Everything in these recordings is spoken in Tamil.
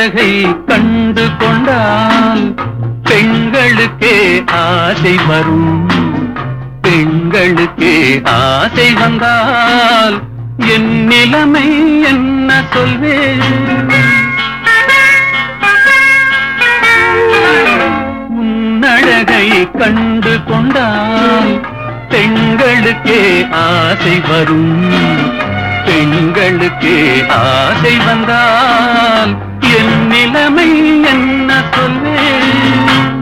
உன்னழகை கண்டு கொண்டால் பெண்களுக்கே ஆசை வரும் பெண்களுக்கே ஆசை வந்தால் என் நிலைமை என்ன சொல்வேன் உன்னழகை கண்டு கொண்டால் பெண்களுக்கே ஆசை வரும் பெண்களுக்கே ஆசை வந்தால் என் நிலைமை என்ன சொல்வேன்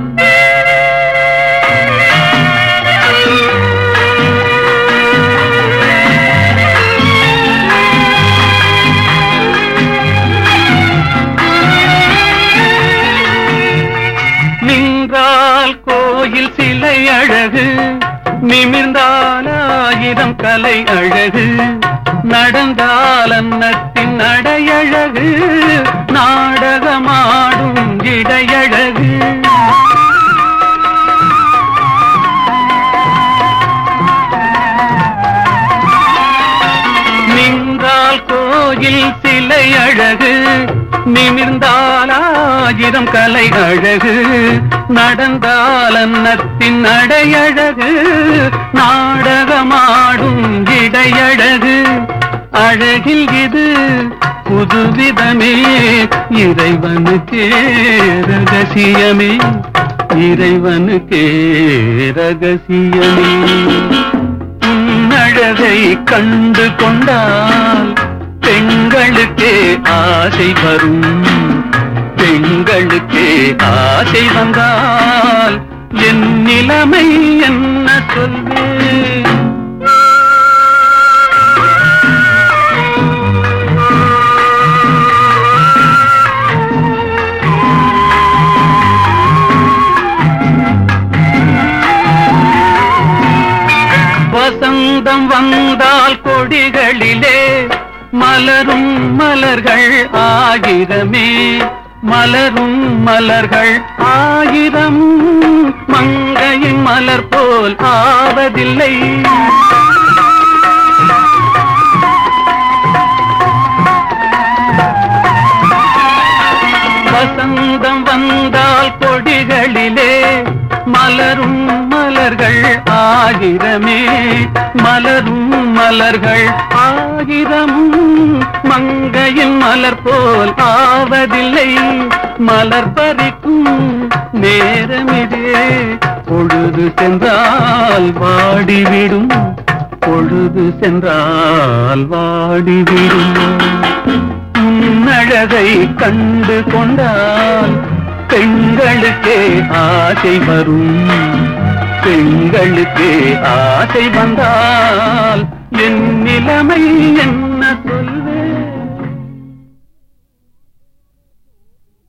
நின்றால் கோயில் சிலை அழகு நிமிர்ந்தால் ஆயிரம் கலை அழகு நடந்தால் அன்னத்தின் நடையழகு நாடகமாடும் இடையழகு நின்றால் கோயில் சிலை அழகு நிமிர்ந்தால் ஆயிரம் கலை அழகு நடந்தால் அன்னத்தின் நடையழகு நாடகமாடும் இடையழகு அழகில் இது புதுவிதமே இறைவனுக்கே ரகசியமே இறைவனுக்கே ரகசியமே உன்னழகை கண்டு கொண்டால் பெண்களுக்கே ஆசை வரும் பெண்களுக்கே ஆசை வந்தால் என் நிலைமை என்ன சொல்வேன் வசந்தம் வந்தால் கொடிகளிலே மலரும் மலர்கள் ஆயிரமே மலரும் மலர்கள் ஆயிரம் மங்கையின் மலர் போல் ஆவதில்லை வசந்தம் வந்தால் கொடிகளிலே மலரும் மலர்கள் ஆயிரமே மலரும் மலர்கள் ஆயிரம் மங்கையின் மலர் போல் ஆவதில்லை மலர் பறிக்கும் நேரமிதே பொழுது சென்றால் வாடிவிடும் பொழுது சென்றால் வாடிவிடும் உன்னழகை கண்டு கொண்டால் பெண்களுக்கே ஆசை வரும் பெண்களுக்கே ஆசை வந்தால் என் நிலைமை என்ன